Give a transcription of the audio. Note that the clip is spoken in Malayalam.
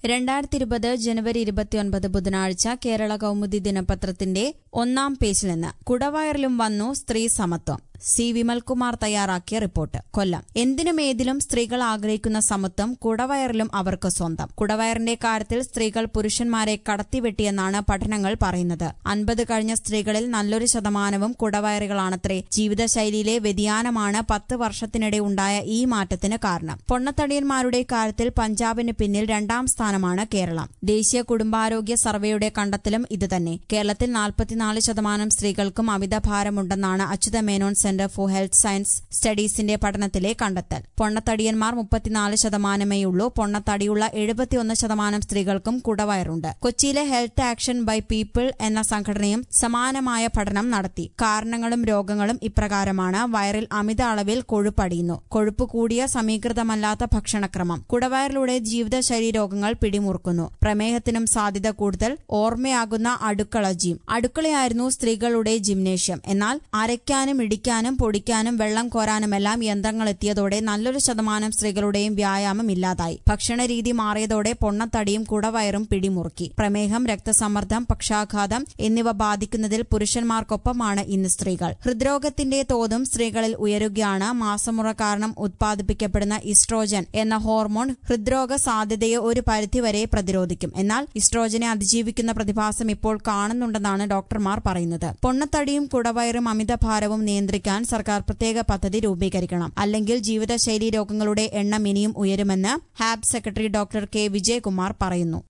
രണ്ടായിരത്തി ഇരുപത് ജനുവരി ഇരുപത്തിയൊൻപത് ബുധനാഴ്ച കേരള കൗമുദി ദിനപത്രത്തിന്റെ ഒന്നാം പേജിൽ നിന്ന് കുടവയറിലും വന്നു സ്ത്രീ സമത്വം സി വിമൽകുമാർ തയ്യാറാക്കിയ റിപ്പോർട്ട് കൊല്ലം എന്തിനും ഏതിലും സ്ത്രീകൾ ആഗ്രഹിക്കുന്ന സമത്വം കുടവയറിലും അവർക്ക് സ്വന്തം കുടവയറിന്റെ കാര്യത്തിൽ സ്ത്രീകൾ പുരുഷന്മാരെ കടത്തിവെട്ടിയെന്നാണ് പഠനങ്ങൾ പറയുന്നത് അൻപത് കഴിഞ്ഞ സ്ത്രീകളിൽ നല്ലൊരു ശതമാനവും കുടവയറുകളാണത്രേ ജീവിതശൈലിയിലെ വ്യതിയാനമാണ് പത്ത് വർഷത്തിനിടെ ഉണ്ടായ ഈ മാറ്റത്തിന് കാരണം പൊണ്ണത്തടിയന്മാരുടെ കാര്യത്തിൽ പഞ്ചാബിന് പിന്നിൽ രണ്ടാം സ്ഥാനമാണ് കേരളം ദേശീയ കുടുംബാരോഗ്യ സർവേയുടെ കണ്ടെത്തലും ഇതുതന്നെ കേരളത്തിൽ നാൽപ്പത്തിനാല് ശതമാനം സ്ത്രീകൾക്കും അമിതഭാരമുണ്ടെന്നാണ് Achutha Menon centre for health science സ്റ്റഡീസിന്റെ പഠനത്തിലെ കണ്ടെത്തൽ പൊണ്ണത്തടിയന്മാർ മുപ്പത്തിനാല് ശതമാനമേയുള്ളൂ പൊണ്ണത്തടിയുള്ള എഴുപത്തിയൊന്ന് ശതമാനം സ്ത്രീകൾക്കും കുടവയറുണ്ട് കൊച്ചിയിലെ ഹെൽത്ത് ആക്ഷൻ ബൈ പീപ്പിൾ എന്ന സംഘടനയും സമാനമായ പഠനം നടത്തി കാരണങ്ങളും രോഗങ്ങളും ഇപ്രകാരമാണ് വയറിൽ അമിത അളവിൽ കൊഴുപ്പടിയുന്നു കൊഴുപ്പ് കൂടിയ സമീകൃതമല്ലാത്ത ഭക്ഷണക്രമം കുടവയറിലൂടെ ജീവിതശൈലി രോഗങ്ങൾ പിടിമുറുക്കുന്നു പ്രമേഹത്തിനും സാധ്യത കൂടുതൽ ഓർമ്മയാകുന്ന അടുക്കള ജിം അടുക്കളയായിരുന്നു സ്ത്രീകളുടെ ജിംനേഷ്യം എന്നാൽ അരയ്ക്കാനും ഇടിക്കാനും പൊടിക്കാനും വെള്ളം കോരാനുമെല്ലാം യന്ത്രങ്ങൾ എത്തിയതോടെ നല്ലൊരു ശതമാനം സ്ത്രീകളുടെയും വ്യായാമം ഇല്ലാതായി ഭക്ഷണരീതി മാറിയതോടെ പൊണ്ണത്തടിയും കുടവയറും പിടിമുറുക്കി പ്രമേഹം രക്തസമ്മർദ്ദം പക്ഷാഘാതം എന്നിവ ബാധിക്കുന്നതിൽ പുരുഷന്മാർക്കൊപ്പമാണ് ഇന്ന് സ്ത്രീകൾ ഹൃദ്രോഗത്തിന്റെ തോതും സ്ത്രീകളിൽ ഉയരുകയാണ് മാസമുറ കാരണം ഉത്പാദിപ്പിക്കപ്പെടുന്ന ഇസ്ട്രോജൻ എന്ന ഹോർമോൺ ഹൃദ്രോഗ സാധ്യതയെ ഒരു പരിധിവരെ പ്രതിരോധിക്കും എന്നാൽ ഇസ്ട്രോജനെ അതിജീവിക്കുന്ന പ്രതിഭാസം ഇപ്പോൾ കാണുന്നുണ്ടെന്നാണ് ഡോക്ടർമാർ പറയുന്നത് പൊണ്ണത്തടിയും കുടവയറും അമിതഭാരവും നിയന്ത്രിക്കാൻ സർക്കാർ പ്രത്യേക പദ്ധതി രൂപീകരിക്കണം അല്ലെങ്കിൽ ജീവിതശൈലി രോഗങ്ങളുടെ എണ്ണം ഇനിയും ഉയരുമെന്ന് ഹാബ് സെക്രട്ടറി ഡോക്ടർ കെ വിജയകുമാർ പറയുന്നു